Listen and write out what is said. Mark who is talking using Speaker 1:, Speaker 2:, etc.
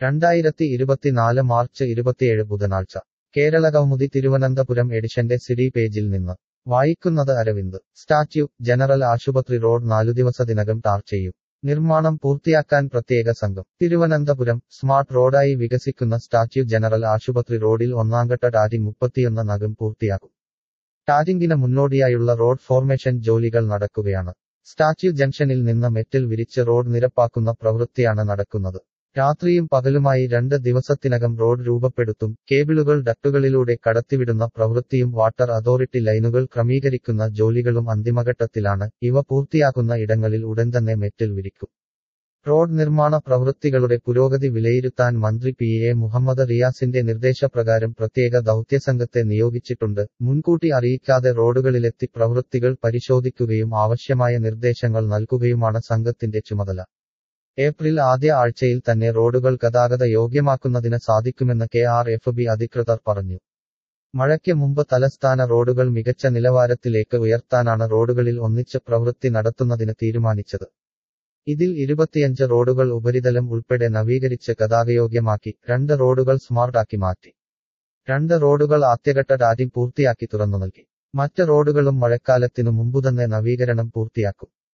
Speaker 1: രണ്ടായിരത്തി ഇരുപത്തിനാല് മാർച്ച് ഇരുപത്തിയേഴ് ബുധനാഴ്ച കേരള കൗമുദി തിരുവനന്തപുരം എഡിഷന്റെ സിഡി പേജിൽ നിന്ന് വായിക്കുന്നത് അരവിന്ദ് സ്റ്റാച്യു ജനറൽ ആശുപത്രി റോഡ് നാലുദിവസത്തിനകം ടാർ ചെയ്യും നിർമ്മാണം പൂർത്തിയാക്കാൻ പ്രത്യേക സംഘം തിരുവനന്തപുരം സ്മാർട്ട് റോഡായി വികസിക്കുന്ന സ്റ്റാച്യു ജനറൽ ആശുപത്രി റോഡിൽ ഒന്നാംഘട്ട ടാറ്റിംഗ് മുപ്പത്തിയൊന്ന് നകം പൂർത്തിയാക്കും ടാറ്റിംഗിന് മുന്നോടിയായുള്ള റോഡ് ഫോർമേഷൻ ജോലികൾ നടക്കുകയാണ് സ്റ്റാച്യു ജംഗ്ഷനിൽ നിന്ന് മെറ്റൽ വിരിച്ച് റോഡ് നിരപ്പാക്കുന്ന പ്രവൃത്തിയാണ് നടക്കുന്നത് രാത്രിയും പകലുമായി രണ്ട് ദിവസത്തിനകം റോഡ് രൂപപ്പെടുത്തും കേബിളുകൾ ഡക്ടുകളിലൂടെ കടത്തിവിടുന്ന പ്രവൃത്തിയും വാട്ടർ അതോറിറ്റി ലൈനുകൾ ക്രമീകരിക്കുന്ന ജോലികളും അന്തിമഘട്ടത്തിലാണ് ഇവ പൂർത്തിയാക്കുന്ന ഇടങ്ങളിൽ ഉടൻ തന്നെ മെറ്റൽ വിരിക്കും റോഡ് നിർമ്മാണ പ്രവൃത്തികളുടെ പുരോഗതി വിലയിരുത്താൻ മന്ത്രി പി എ മുഹമ്മദ് റിയാസിന്റെ നിർദ്ദേശപ്രകാരം പ്രത്യേക ദൗത്യസംഘത്തെ നിയോഗിച്ചിട്ടുണ്ട് മുൻകൂട്ടി അറിയിക്കാതെ റോഡുകളിലെത്തി പ്രവൃത്തികൾ പരിശോധിക്കുകയും ആവശ്യമായ നിർദ്ദേശങ്ങൾ നൽകുകയുമാണ് സംഘത്തിന്റെ ചുമതല ഏപ്രിൽ ആദ്യ ആഴ്ചയിൽ തന്നെ റോഡുകൾ ഗതാഗത യോഗ്യമാക്കുന്നതിന് സാധിക്കുമെന്ന് കെ ആർ എഫ് ബി അധികൃതർ പറഞ്ഞു മഴയ്ക്ക് മുമ്പ് തലസ്ഥാന റോഡുകൾ മികച്ച നിലവാരത്തിലേക്ക് ഉയർത്താനാണ് റോഡുകളിൽ ഒന്നിച്ച് പ്രവൃത്തി നടത്തുന്നതിന് തീരുമാനിച്ചത് ഇതിൽ ഇരുപത്തിയഞ്ച് റോഡുകൾ ഉപരിതലം ഉൾപ്പെടെ നവീകരിച്ച് ഗതാഗതയോഗ്യമാക്കി രണ്ട് റോഡുകൾ സ്മാർട്ടാക്കി മാറ്റി രണ്ട് റോഡുകൾ ആദ്യഘട്ട ടാറ്റിംഗ് പൂർത്തിയാക്കി തുറന്നു നൽകി മറ്റ് റോഡുകളും മഴക്കാലത്തിനു മുമ്പുതന്നെ നവീകരണം പൂർത്തിയാക്കും